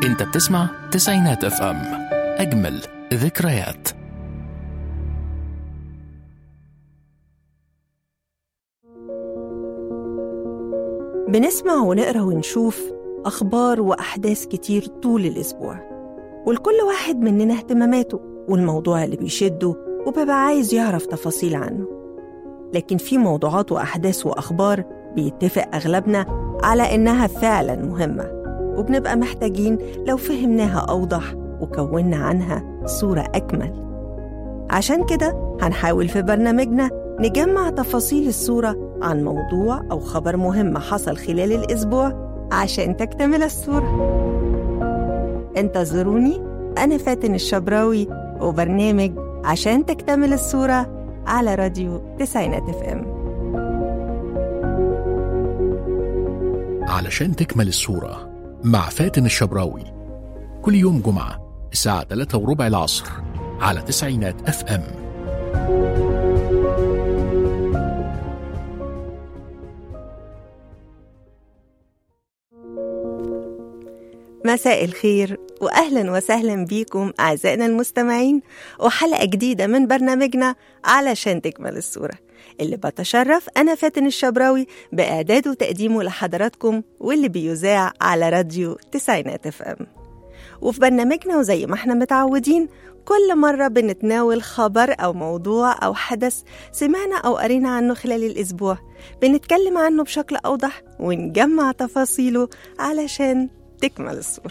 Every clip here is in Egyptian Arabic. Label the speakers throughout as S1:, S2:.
S1: انت بتسمع تسعينات اف ام اجمل ذكريات
S2: بنسمع ونقرا ونشوف أخبار وأحداث كتير طول الأسبوع ولكل واحد مننا اهتماماته والموضوع اللي بيشده وبيبقى عايز يعرف تفاصيل عنه لكن في موضوعات وأحداث وأخبار بيتفق أغلبنا على إنها فعلا مهمة وبنبقى محتاجين لو فهمناها أوضح وكونا عنها صورة أكمل عشان كده هنحاول في برنامجنا نجمع تفاصيل الصورة عن موضوع أو خبر مهم حصل خلال الأسبوع عشان تكتمل الصورة انتظروني أنا فاتن الشبراوي وبرنامج عشان تكتمل الصورة على راديو تسعينات اف ام
S1: علشان تكمل الصورة مع فاتن الشبراوي كل يوم جمعة الساعة 3 وربع العصر على تسعينات اف ام
S2: مساء الخير واهلا وسهلا بيكم اعزائنا المستمعين وحلقه جديده من برنامجنا علشان تكمل الصوره اللي بتشرف انا فاتن الشبراوي باعداده وتقديمه لحضراتكم واللي بيذاع على راديو تسعينات اف ام وفي برنامجنا وزي ما احنا متعودين كل مرة بنتناول خبر أو موضوع أو حدث سمعنا أو قرينا عنه خلال الأسبوع بنتكلم عنه بشكل أوضح ونجمع تفاصيله علشان تكمل الصورة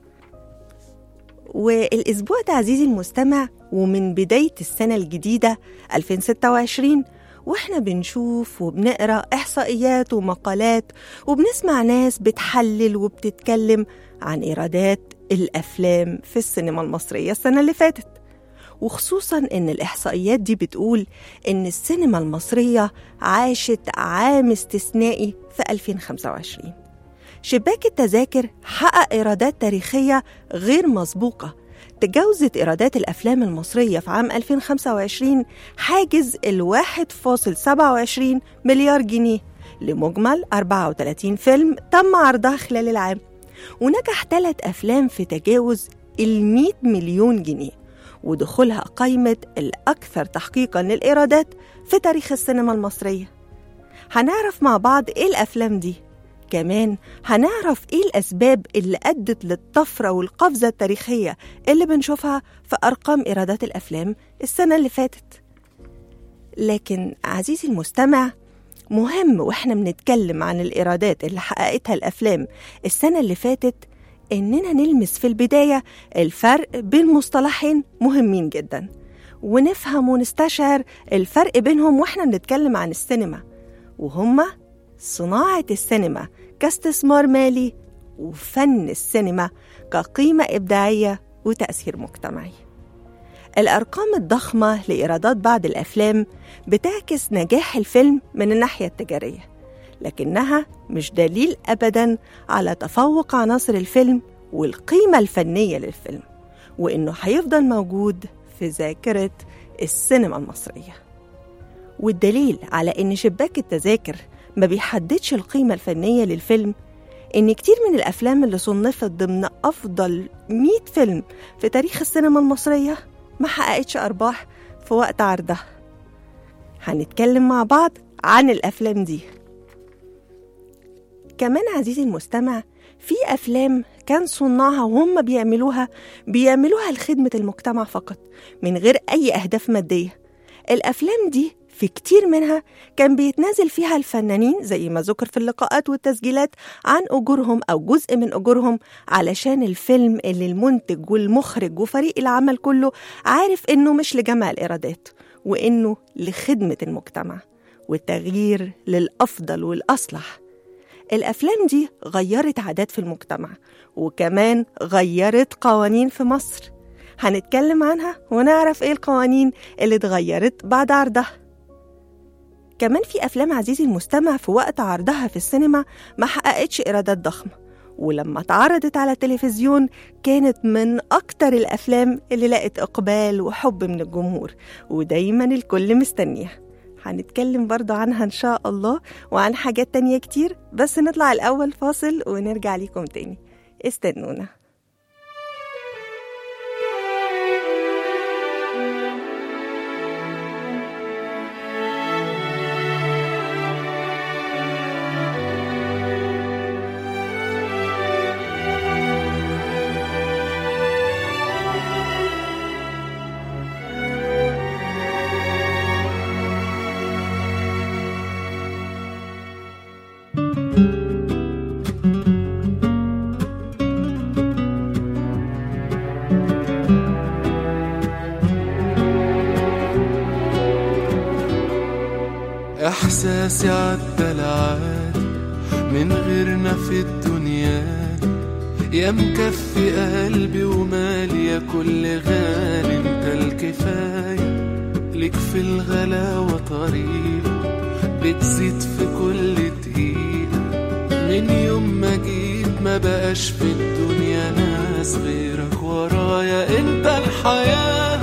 S2: والأسبوع ده عزيزي المستمع ومن بداية السنة الجديدة 2026 واحنا بنشوف وبنقرا احصائيات ومقالات وبنسمع ناس بتحلل وبتتكلم عن ايرادات الافلام في السينما المصريه السنه اللي فاتت وخصوصا ان الاحصائيات دي بتقول ان السينما المصريه عاشت عام استثنائي في 2025 شباك التذاكر حقق ايرادات تاريخيه غير مسبوقه تجاوزت إيرادات الأفلام المصرية في عام 2025 حاجز ال 1.27 مليار جنيه لمجمل 34 فيلم تم عرضها خلال العام ونجح ثلاث أفلام في تجاوز ال 100 مليون جنيه ودخولها قائمة الأكثر تحقيقا للإيرادات في تاريخ السينما المصرية هنعرف مع بعض إيه الأفلام دي كمان هنعرف ايه الاسباب اللي ادت للطفره والقفزه التاريخيه اللي بنشوفها في ارقام ايرادات الافلام السنه اللي فاتت لكن عزيزي المستمع مهم واحنا بنتكلم عن الايرادات اللي حققتها الافلام السنه اللي فاتت اننا نلمس في البدايه الفرق بين مصطلحين مهمين جدا ونفهم ونستشعر الفرق بينهم واحنا بنتكلم عن السينما وهما صناعة السينما كاستثمار مالي وفن السينما كقيمة إبداعية وتأثير مجتمعي. الأرقام الضخمة لإيرادات بعض الأفلام بتعكس نجاح الفيلم من الناحية التجارية، لكنها مش دليل أبداً على تفوق عناصر الفيلم والقيمة الفنية للفيلم، وإنه هيفضل موجود في ذاكرة السينما المصرية. والدليل على إن شباك التذاكر ما بيحددش القيمة الفنية للفيلم إن كتير من الأفلام اللي صنفت ضمن أفضل 100 فيلم في تاريخ السينما المصرية ما حققتش أرباح في وقت عرضها هنتكلم مع بعض عن الأفلام دي كمان عزيزي المستمع في أفلام كان صناعها وهم بيعملوها بيعملوها لخدمة المجتمع فقط من غير أي أهداف مادية الأفلام دي في كتير منها كان بيتنازل فيها الفنانين زي ما ذكر في اللقاءات والتسجيلات عن أجورهم أو جزء من أجورهم علشان الفيلم اللي المنتج والمخرج وفريق العمل كله عارف إنه مش لجمع الإيرادات وإنه لخدمة المجتمع والتغيير للأفضل والأصلح الأفلام دي غيرت عادات في المجتمع وكمان غيرت قوانين في مصر هنتكلم عنها ونعرف ايه القوانين اللي اتغيرت بعد عرضها كمان في أفلام عزيزي المستمع في وقت عرضها في السينما ما حققتش إيرادات ضخمة ولما اتعرضت على التلفزيون كانت من أكتر الأفلام اللي لقت إقبال وحب من الجمهور ودايما الكل مستنيها هنتكلم برضو عنها إن شاء الله وعن حاجات تانية كتير بس نطلع الأول فاصل ونرجع ليكم تاني استنونا
S3: إحساسي عدى العادي من غيرنا في الدنيا دي يا مكفي قلبي ومالي يا كل غالي انت الكفاية ليك في الغلاوة طريقة بتزيد في كل دقيقة من يوم ما جيت ما بقاش في الدنيا ناس غيرك ورايا انت الحياة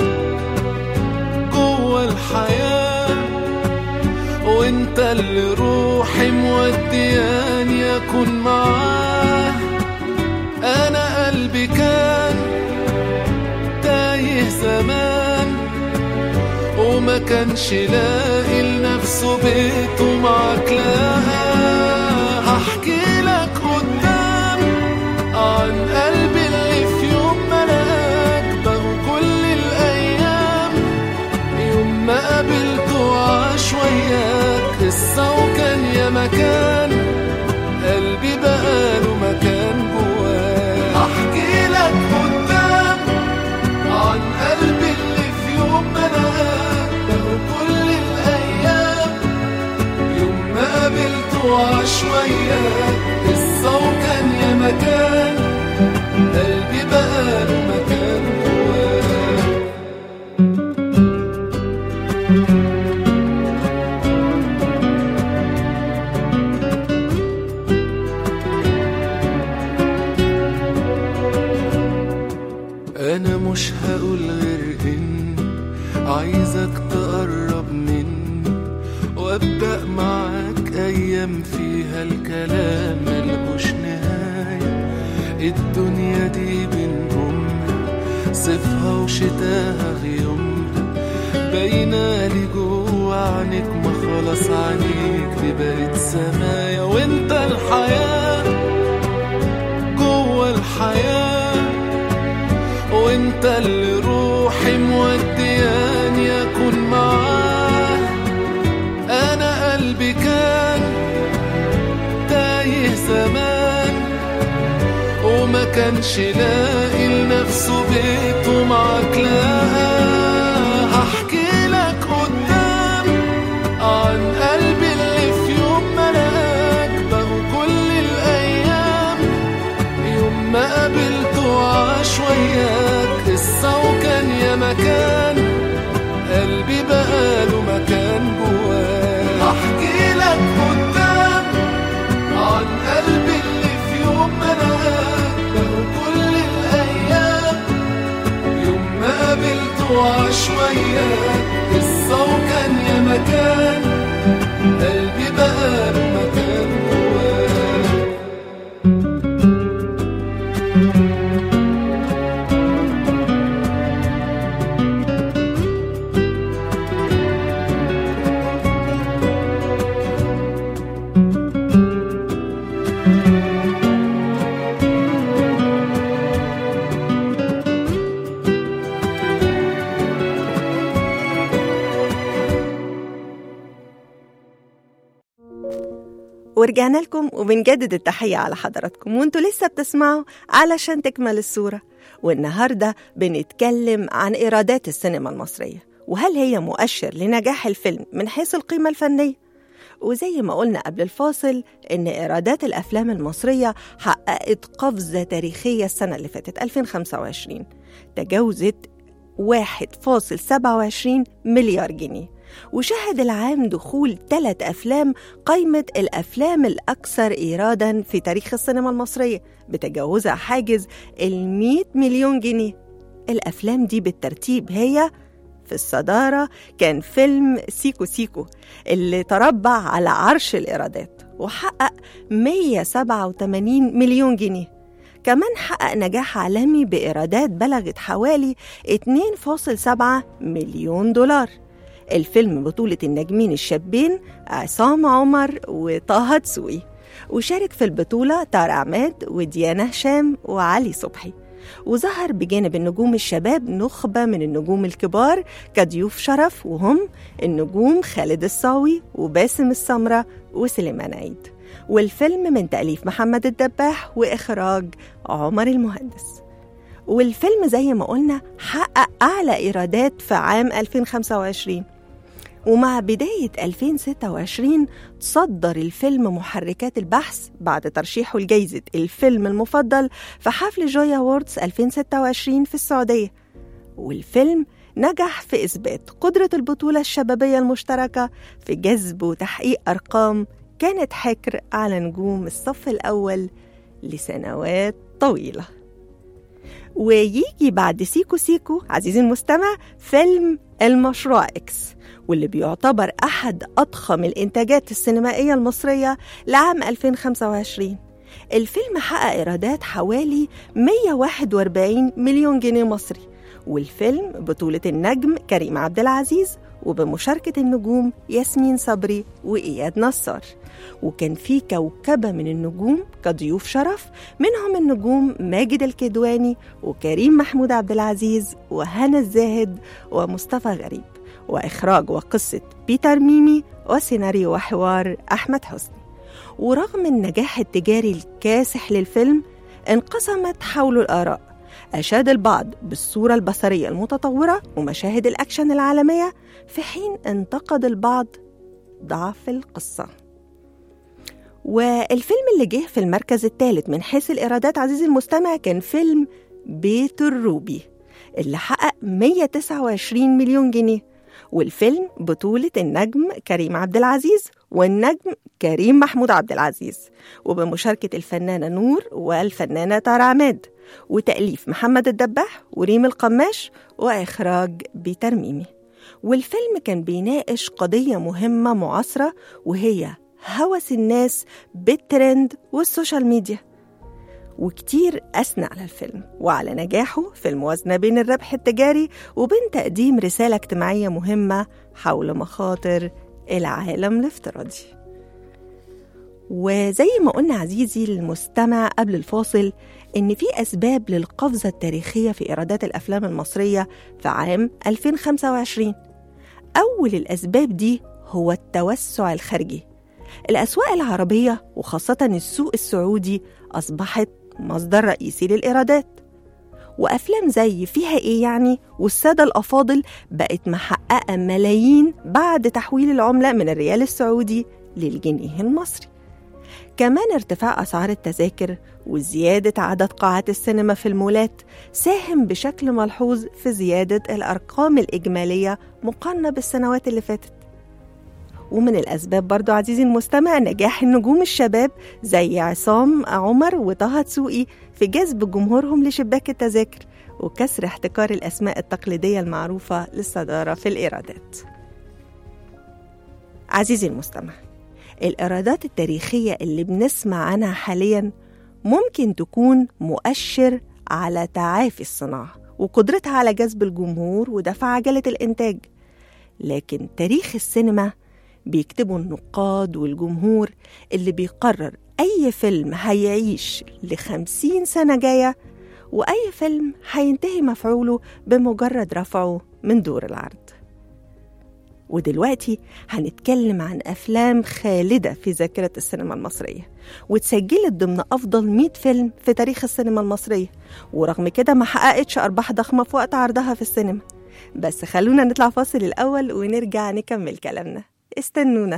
S3: جوه الحياة وانت اللي روحي مودياني اكون معاه انا قلبي كان تايه زمان وما كانش لاقي لنفسه بيت ومعاك لها هحكي لك قدام عن قلبي اللي في يوم ما لقاك بقوا كل الايام يوم ما قابلته عاش وياك قصة وكان يا مكان قلبي بقاله مكان جواه احكي لك قدام عن قلبي اللي في يوم ما لقاك بقوا كل الايام يوم ما قابلته عاش وياك قصة وكان يا مكان قلبي بقاله مكان جواه انا مش هقول غير ان عايزك تقرب مني وابدا معاك ايام فيها الكلام ملهوش نهايه الدنيا دي بنقومها صيفها وشتاها غيومها باينالي جوا عينيك ما خلاص عينيك دي بقت سمايا وانت الحياه جوا الحياه وانت اللي روحي مودياني اكون معاه انا قلبي كان تايه زمان وما كانش لاقي لنفسه بيت ومعاك لها هحكي لك قدام عن قلبي اللي في يوم ما لقاك بقوا كل الايام يوم ما قابلته عاش وياك قصة وكان يا مكان قلبي بقاله مكان جواه احكي لك قدام عن قلبي اللي في يوم ما لقاك بقوا كل الايام يوم ما قابلته عاش وياك قصة وكان يا مكان قلبي بقاله مكان جواه
S2: ورجعنا لكم وبنجدد التحية على حضراتكم وانتوا لسه بتسمعوا علشان تكمل الصورة والنهاردة بنتكلم عن إيرادات السينما المصرية وهل هي مؤشر لنجاح الفيلم من حيث القيمة الفنية؟ وزي ما قلنا قبل الفاصل إن إيرادات الأفلام المصرية حققت قفزة تاريخية السنة اللي فاتت 2025 تجاوزت 1.27 مليار جنيه وشهد العام دخول ثلاث أفلام قائمة الأفلام الأكثر إيرادا في تاريخ السينما المصرية بتجاوزها حاجز ال 100 مليون جنيه الأفلام دي بالترتيب هي في الصدارة كان فيلم سيكو سيكو اللي تربع على عرش الإيرادات وحقق 187 مليون جنيه كمان حقق نجاح عالمي بإيرادات بلغت حوالي 2.7 مليون دولار الفيلم بطولة النجمين الشابين عصام عمر وطه دسوقي وشارك في البطولة طارق عماد وديانا هشام وعلي صبحي وظهر بجانب النجوم الشباب نخبة من النجوم الكبار كضيوف شرف وهم النجوم خالد الصاوي وباسم السمرة وسليمان عيد والفيلم من تأليف محمد الدباح وإخراج عمر المهندس والفيلم زي ما قلنا حقق أعلى إيرادات في عام 2025 ومع بداية 2026 تصدر الفيلم محركات البحث بعد ترشيحه لجائزة الفيلم المفضل في حفل جويا ووردز 2026 في السعودية والفيلم نجح في إثبات قدرة البطولة الشبابية المشتركة في جذب وتحقيق أرقام كانت حكر على نجوم الصف الأول لسنوات طويلة ويجي بعد سيكو سيكو عزيزي المستمع فيلم المشروع إكس واللي بيعتبر أحد أضخم الإنتاجات السينمائية المصرية لعام 2025 الفيلم حقق إيرادات حوالي 141 مليون جنيه مصري والفيلم بطولة النجم كريم عبد العزيز وبمشاركة النجوم ياسمين صبري وإياد نصار وكان في كوكبة من النجوم كضيوف شرف منهم النجوم ماجد الكدواني وكريم محمود عبد العزيز وهنا الزاهد ومصطفى غريب وإخراج وقصة بيتر ميمي وسيناريو وحوار أحمد حسني ورغم النجاح التجاري الكاسح للفيلم انقسمت حوله الآراء أشاد البعض بالصورة البصرية المتطورة ومشاهد الأكشن العالمية في حين انتقد البعض ضعف القصة والفيلم اللي جه في المركز الثالث من حيث الإيرادات عزيزي المستمع كان فيلم بيت الروبي اللي حقق 129 مليون جنيه والفيلم بطولة النجم كريم عبد العزيز والنجم كريم محمود عبد العزيز وبمشاركة الفنانة نور والفنانة تارا عماد وتأليف محمد الدباح وريم القماش وإخراج بيتر ميمي والفيلم كان بيناقش قضية مهمة معاصرة وهي هوس الناس بالترند والسوشيال ميديا وكتير أثنى على الفيلم وعلى نجاحه في الموازنة بين الربح التجاري وبين تقديم رسالة اجتماعية مهمة حول مخاطر العالم الافتراضي وزي ما قلنا عزيزي المستمع قبل الفاصل إن في أسباب للقفزة التاريخية في إيرادات الأفلام المصرية في عام 2025 أول الأسباب دي هو التوسع الخارجي الأسواق العربية وخاصة السوق السعودي أصبحت مصدر رئيسي للإيرادات وأفلام زي فيها إيه يعني والسادة الأفاضل بقت محققة ملايين بعد تحويل العملة من الريال السعودي للجنيه المصري كمان ارتفاع أسعار التذاكر وزيادة عدد قاعات السينما في المولات ساهم بشكل ملحوظ في زيادة الأرقام الإجمالية مقارنة بالسنوات اللي فاتت ومن الأسباب برضو عزيزي المستمع نجاح النجوم الشباب زي عصام عمر وطه دسوقي في جذب جمهورهم لشباك التذاكر وكسر احتكار الأسماء التقليدية المعروفة للصدارة في الإيرادات عزيزي المستمع الإيرادات التاريخية اللي بنسمع عنها حاليا ممكن تكون مؤشر على تعافي الصناعة وقدرتها على جذب الجمهور ودفع عجلة الإنتاج لكن تاريخ السينما بيكتبوا النقاد والجمهور اللي بيقرر أي فيلم هيعيش لخمسين سنة جاية وأي فيلم هينتهي مفعوله بمجرد رفعه من دور العرض ودلوقتي هنتكلم عن أفلام خالدة في ذاكرة السينما المصرية واتسجلت ضمن أفضل 100 فيلم في تاريخ السينما المصرية ورغم كده ما حققتش أرباح ضخمة في وقت عرضها في السينما بس خلونا نطلع فاصل الأول ونرجع نكمل كلامنا استنونا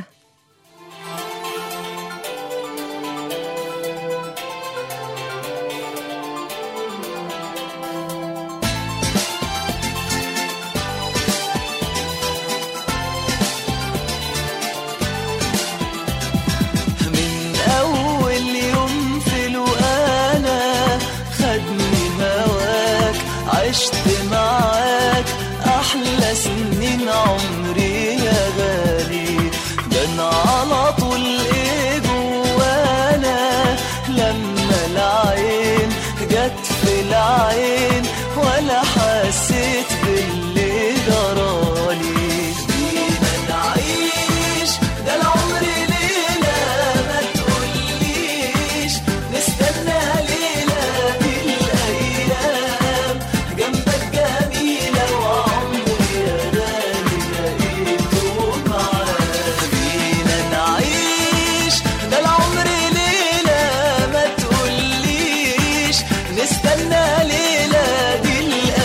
S3: من أول يوم في الوقالة خدني هواك عشت معاك أحلى سنين عمري يا غالي ده أنا على طول إيه جوانا لما العين جت في العين ولا حسيت باللي جرالي بينا نعيش ده العمر ليلة ما تقوليش نستنى ليلة دي الأيام جنبك جميلة وعمري يا غالي لقيته معاك بينا نعيش ده العمر ليلة ما تقوليش نستنى ليلة دي الأيام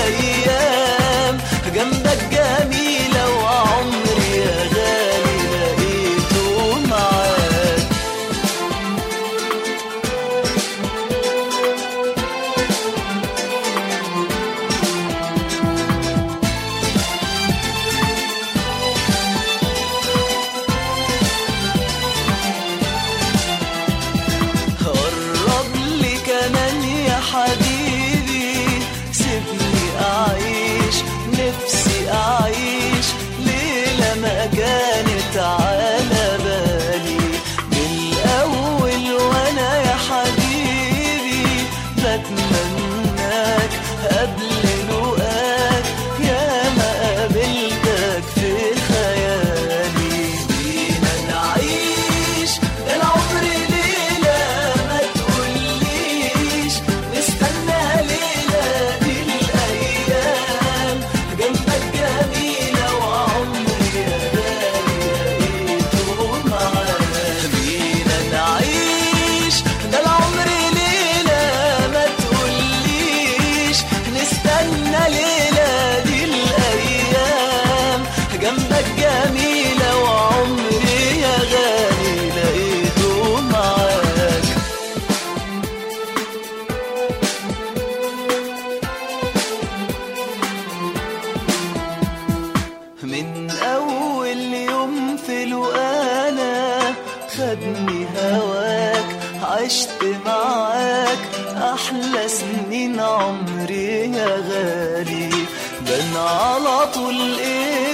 S4: عشت معاك أحلى سنين عمري يا غالي بان على طول إيه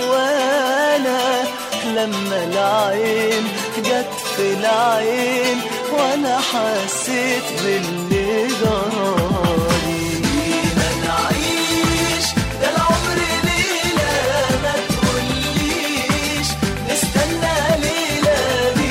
S4: جوانا لما العين جت في العين وأنا حسيت باللي جرالي ما نعيش ده العمر ليلة ما تقوليش نستنى ليلة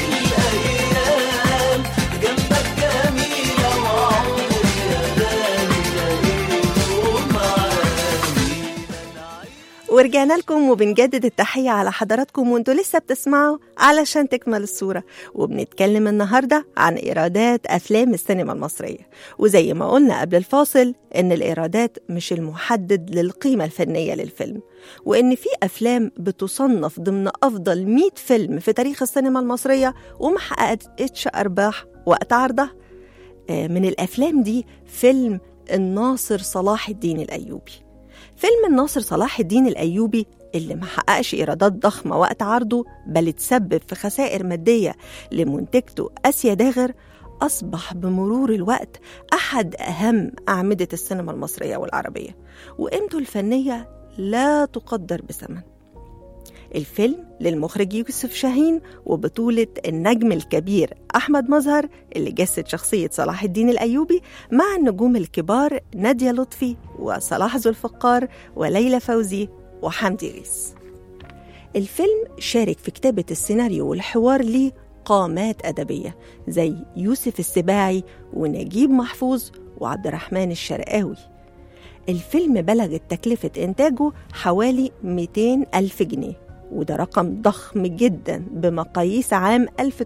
S4: بالأيام جنبك جميلة وعمري يا غالي لقيته معاني
S2: ورجعنا لكم وبنجدد التحية على حضراتكم وانتوا لسه بتسمعوا علشان تكمل الصورة وبنتكلم النهاردة عن إيرادات أفلام السينما المصرية وزي ما قلنا قبل الفاصل إن الإيرادات مش المحدد للقيمة الفنية للفيلم وإن في أفلام بتصنف ضمن أفضل 100 فيلم في تاريخ السينما المصرية وما حققتش أرباح وقت عرضها آه، من الأفلام دي فيلم الناصر صلاح الدين الأيوبي فيلم الناصر صلاح الدين الأيوبي اللي ما حققش إيرادات ضخمة وقت عرضه بل اتسبب في خسائر مادية لمنتجته آسيا داغر أصبح بمرور الوقت أحد أهم أعمدة السينما المصرية والعربية وقيمته الفنية لا تقدر بثمن الفيلم للمخرج يوسف شاهين وبطولة النجم الكبير أحمد مظهر اللي جسد شخصية صلاح الدين الأيوبي مع النجوم الكبار نادية لطفي وصلاح ذو الفقار وليلى فوزي وحمدي غيث الفيلم شارك في كتابة السيناريو والحوار ليه قامات أدبية زي يوسف السباعي ونجيب محفوظ وعبد الرحمن الشرقاوي الفيلم بلغت تكلفة إنتاجه حوالي 200 ألف جنيه وده رقم ضخم جدا بمقاييس عام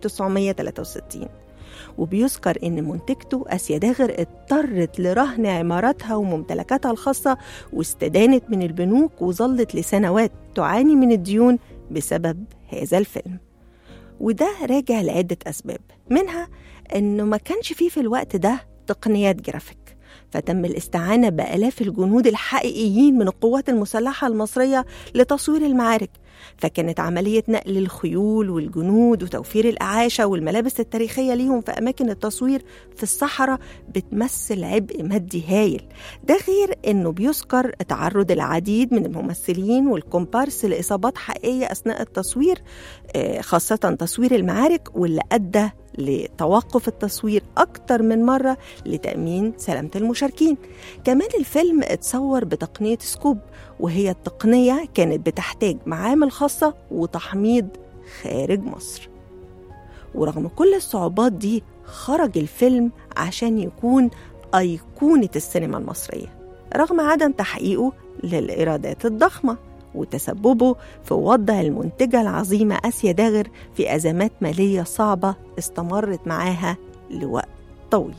S2: 1963 وبيذكر إن منتجته آسيا داغر اضطرت لرهن عماراتها وممتلكاتها الخاصة واستدانت من البنوك وظلت لسنوات تعاني من الديون بسبب هذا الفيلم وده راجع لعدة أسباب منها إنه ما كانش فيه في الوقت ده تقنيات جرافيك فتم الاستعانة بآلاف الجنود الحقيقيين من القوات المسلحة المصرية لتصوير المعارك فكانت عملية نقل الخيول والجنود وتوفير الأعاشة والملابس التاريخية ليهم في أماكن التصوير في الصحراء بتمثل عبء مادي هايل ده غير أنه بيذكر تعرض العديد من الممثلين والكومبارس لإصابات حقيقية أثناء التصوير آه، خاصة تصوير المعارك واللي أدى لتوقف التصوير أكتر من مرة لتأمين سلامة المشاركين كمان الفيلم اتصور بتقنية سكوب وهي التقنية كانت بتحتاج معامل خاصة وتحميض خارج مصر ورغم كل الصعوبات دي خرج الفيلم عشان يكون أيقونة السينما المصرية رغم عدم تحقيقه للإيرادات الضخمة وتسببه في وضع المنتجة العظيمة آسيا داغر في أزمات مالية صعبة استمرت معاها لوقت طويل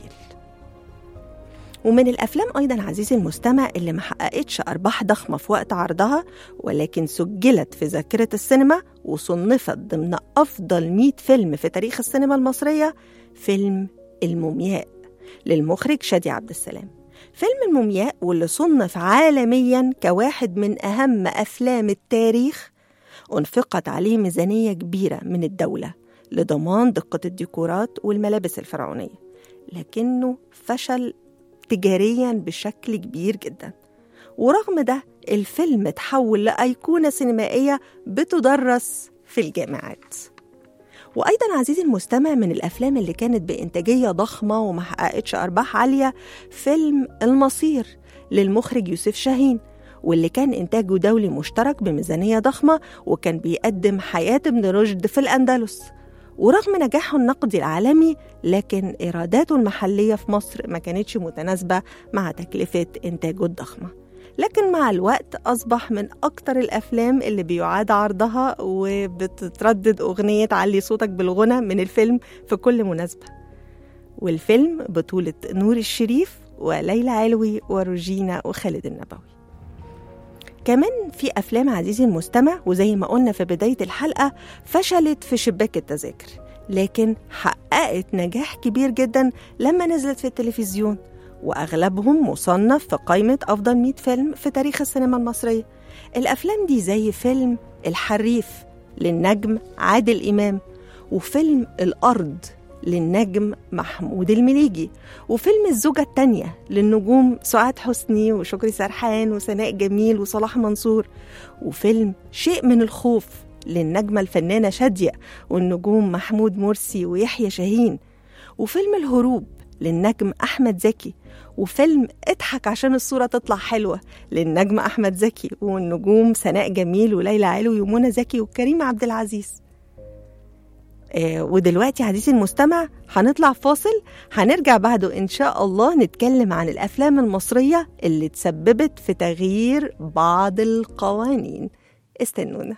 S2: ومن الأفلام أيضا عزيزي المستمع اللي ما حققتش أرباح ضخمة في وقت عرضها ولكن سجلت في ذاكرة السينما وصنفت ضمن أفضل 100 فيلم في تاريخ السينما المصرية فيلم المومياء للمخرج شادي عبد السلام فيلم المومياء واللي صنف عالميا كواحد من أهم أفلام التاريخ أنفقت عليه ميزانية كبيرة من الدولة لضمان دقة الديكورات والملابس الفرعونية لكنه فشل تجاريا بشكل كبير جدا ورغم ده الفيلم تحول لأيقونة سينمائية بتدرس في الجامعات وأيضا عزيزي المستمع من الأفلام اللي كانت بإنتاجية ضخمة وما حققتش أرباح عالية فيلم المصير للمخرج يوسف شاهين واللي كان إنتاجه دولي مشترك بميزانية ضخمة وكان بيقدم حياة ابن رشد في الأندلس ورغم نجاحه النقدي العالمي لكن إيراداته المحلية في مصر ما كانتش متناسبة مع تكلفة إنتاجه الضخمة لكن مع الوقت أصبح من أكتر الأفلام اللي بيعاد عرضها وبتتردد أغنية علي صوتك بالغنى من الفيلم في كل مناسبة والفيلم بطولة نور الشريف وليلى علوي وروجينا وخالد النبوي كمان في أفلام عزيزي المستمع وزي ما قلنا في بداية الحلقة فشلت في شباك التذاكر لكن حققت نجاح كبير جدا لما نزلت في التلفزيون وأغلبهم مصنف في قائمة أفضل 100 فيلم في تاريخ السينما المصرية الأفلام دي زي فيلم الحريف للنجم عادل إمام وفيلم الأرض للنجم محمود المليجي وفيلم الزوجة التانية للنجوم سعاد حسني وشكري سرحان وسناء جميل وصلاح منصور وفيلم شيء من الخوف للنجمة الفنانة شادية والنجوم محمود مرسي ويحيى شاهين وفيلم الهروب للنجم أحمد زكي وفيلم اضحك عشان الصورة تطلع حلوة للنجم أحمد زكي والنجوم سناء جميل وليلى علوي ومنى زكي وكريم عبد العزيز آه ودلوقتي عزيزي المستمع هنطلع فاصل هنرجع بعده إن شاء الله نتكلم عن الأفلام المصرية اللي تسببت في تغيير بعض القوانين استنونا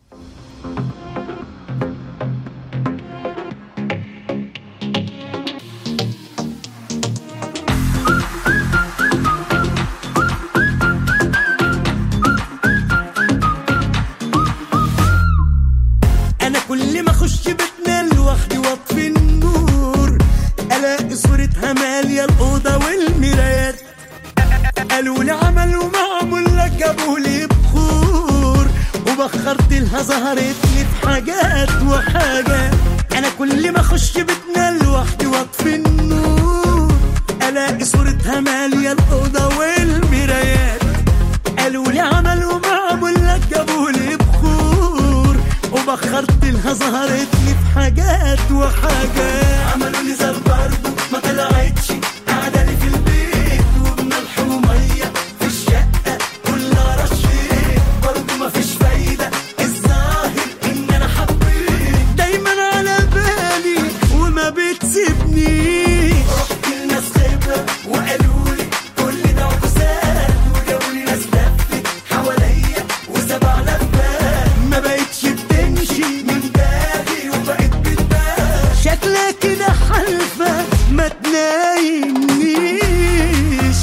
S5: انا كل ما اخش بيتنا لوحدي واطفي النور الاقي صورتها ماليه الاوضه والمرايات قالوا لي عمل ومعمول لك جابوا لي بخور وبخرت لها ظهرت لي في حاجات وحاجات انا كل ما اخش بيتنا لوحدي واطفي النور الاقي صورتها ماليه الاوضه والمرايات قالوا لي عمل ومعمول لك جابوا لي بخور وبخرت لها ظهرت لي في حاجات وحاجات عملوا لي زر برضه ما طلعتش قاعده لي في البيت وبملح وميه في الشقه كلها رشيت برضه ما فيش فايده الظاهر ان انا حبيت دايما على بالي وما بتسيبنيش رحت لناس خبره وقالوا لي كل ده عكسات وجابوا لي ناس لفت حواليا وسبع لفات ما بقتش بتمشي من بالي وبقت بتبان شكلها كده حلفة ما تنايمنيش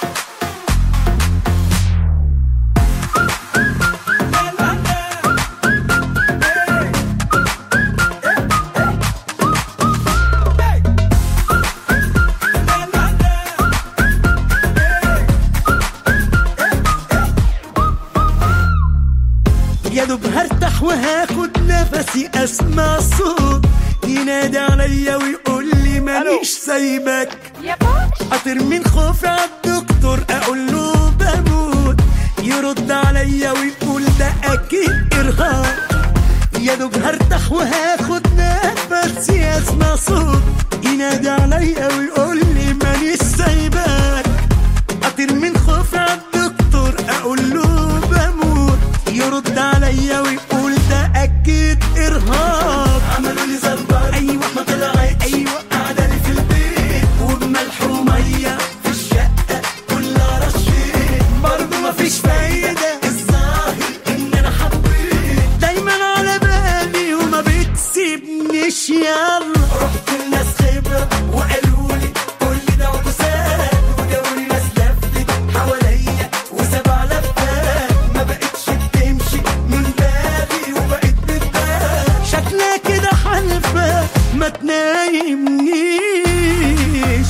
S5: يا دوب هرتاح وهاخد نفسي اسمع صوت ينادي عليا ويقول لي مانيش سايبك اطير من خوفي عالدكتور اقول له بموت يرد عليا ويقول ده اكيد ارهاق يا دوب هرتاح وهاخد نفسي اسمع صوت ينادي عليا ويقول لي مانيش سايبك اطير من خوفي عالدكتور اقول له بموت يرد عليا ويقول ده اكيد ارهاق عملوا لي زربان ايوه ما طلعت ايوه قاعده لي في البيت وبملح وميه في الشقه كلها رشيت برضه ما فيش فايده الظاهر ان انا حبيت دايما على بالي وما بتسيبنيش يلا رحت لناس خبره وقالوا لي كل ده عكسات وجابوا لي ناس لفت حواليا وسبع لفات ما بقتش بتمشي من بالي وبقت بتبان شكلها كده حلفه ما تنايمنيش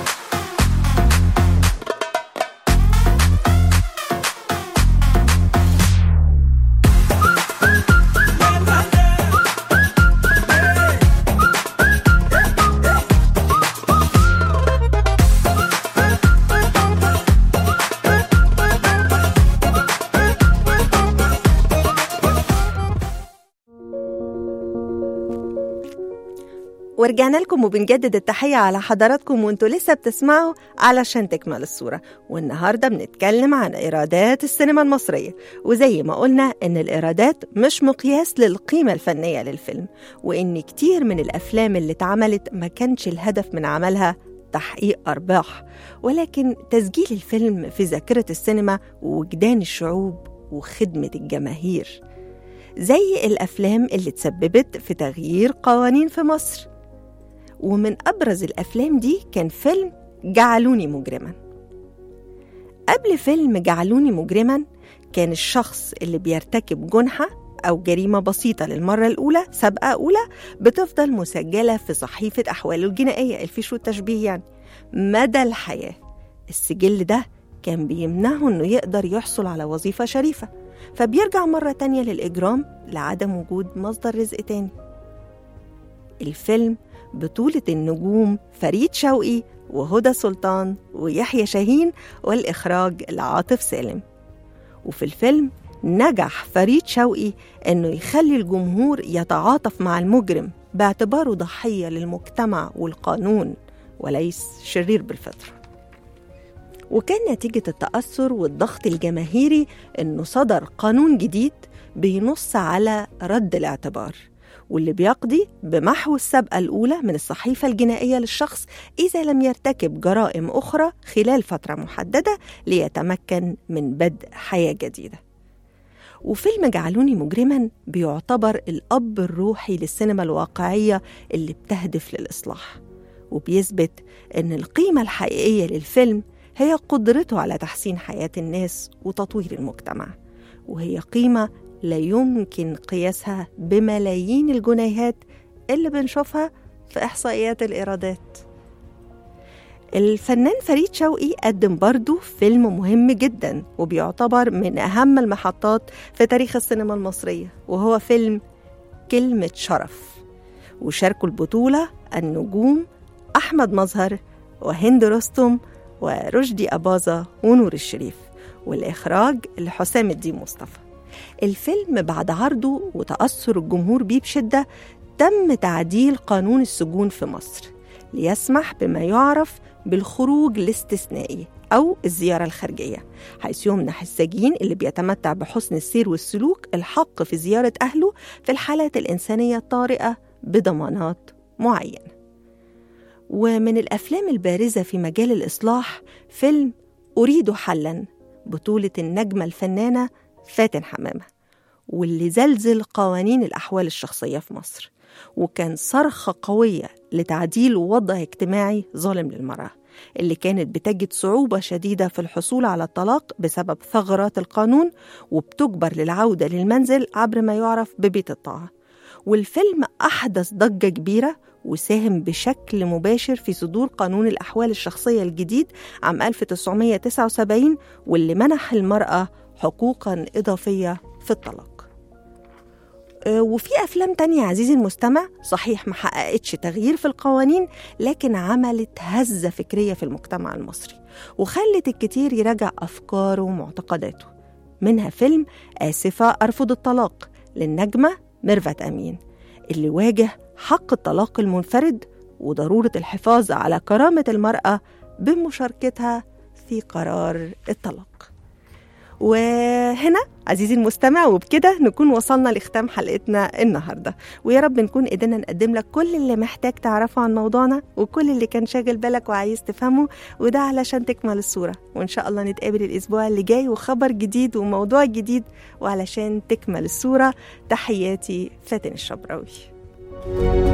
S2: ورجعنا لكم وبنجدد التحية على حضراتكم وانتوا لسه بتسمعوا علشان تكمل الصورة والنهاردة بنتكلم عن إيرادات السينما المصرية وزي ما قلنا إن الإيرادات مش مقياس للقيمة الفنية للفيلم وإن كتير من الأفلام اللي اتعملت ما كانش الهدف من عملها تحقيق أرباح ولكن تسجيل الفيلم في ذاكرة السينما ووجدان الشعوب وخدمة الجماهير زي الأفلام اللي تسببت في تغيير قوانين في مصر ومن أبرز الأفلام دي كان فيلم جعلوني مجرما قبل فيلم جعلوني مجرما كان الشخص اللي بيرتكب جنحة أو جريمة بسيطة للمرة الأولى سابقة أولى بتفضل مسجلة في صحيفة أحواله الجنائية الفيش والتشبيه يعني مدى الحياة السجل ده كان بيمنعه إنه يقدر يحصل على وظيفة شريفة فبيرجع مرة تانية للإجرام لعدم وجود مصدر رزق تاني الفيلم بطولة النجوم فريد شوقي وهدى سلطان ويحيى شاهين والإخراج لعاطف سالم وفي الفيلم نجح فريد شوقي إنه يخلي الجمهور يتعاطف مع المجرم باعتباره ضحية للمجتمع والقانون وليس شرير بالفطرة وكان نتيجة التأثر والضغط الجماهيري إنه صدر قانون جديد بينص على رد الاعتبار واللي بيقضي بمحو السابقة الأولى من الصحيفة الجنائية للشخص إذا لم يرتكب جرائم أخرى خلال فترة محددة ليتمكن من بدء حياة جديدة وفيلم جعلوني مجرما بيعتبر الأب الروحي للسينما الواقعية اللي بتهدف للإصلاح وبيثبت إن القيمة الحقيقية للفيلم هي قدرته على تحسين حياة الناس وتطوير المجتمع وهي قيمة لا يمكن قياسها بملايين الجنيهات اللي بنشوفها في إحصائيات الإيرادات الفنان فريد شوقي قدم برضه فيلم مهم جدا وبيعتبر من أهم المحطات في تاريخ السينما المصرية وهو فيلم كلمة شرف وشاركوا البطولة النجوم أحمد مظهر وهند رستم ورشدي أباظة ونور الشريف والإخراج لحسام الدين مصطفى الفيلم بعد عرضه وتأثر الجمهور بيه بشدة تم تعديل قانون السجون في مصر ليسمح بما يعرف بالخروج الاستثنائي أو الزيارة الخارجية حيث يمنح السجين اللي بيتمتع بحسن السير والسلوك الحق في زيارة أهله في الحالات الإنسانية الطارئة بضمانات معينة ومن الأفلام البارزة في مجال الإصلاح فيلم أريد حلا بطولة النجمة الفنانة فاتن حمامة واللي زلزل قوانين الأحوال الشخصية في مصر وكان صرخة قوية لتعديل وضع اجتماعي ظالم للمرأة اللي كانت بتجد صعوبة شديدة في الحصول على الطلاق بسبب ثغرات القانون وبتجبر للعودة للمنزل عبر ما يعرف ببيت الطاعة والفيلم أحدث ضجة كبيرة وساهم بشكل مباشر في صدور قانون الأحوال الشخصية الجديد عام 1979 واللي منح المرأة حقوقا إضافية في الطلاق آه، وفي أفلام تانية عزيزي المستمع صحيح ما حققتش تغيير في القوانين لكن عملت هزة فكرية في المجتمع المصري وخلت الكتير يراجع أفكاره ومعتقداته منها فيلم آسفة أرفض الطلاق للنجمة ميرفت أمين اللي واجه حق الطلاق المنفرد وضرورة الحفاظ على كرامة المرأة بمشاركتها في قرار الطلاق وهنا عزيزي المستمع وبكده نكون وصلنا لختام حلقتنا النهارده ويا رب نكون قدرنا نقدم لك كل اللي محتاج تعرفه عن موضوعنا وكل اللي كان شاغل بالك وعايز تفهمه وده علشان تكمل الصوره وان شاء الله نتقابل الاسبوع اللي جاي وخبر جديد وموضوع جديد وعلشان تكمل الصوره تحياتي فاتن الشبراوي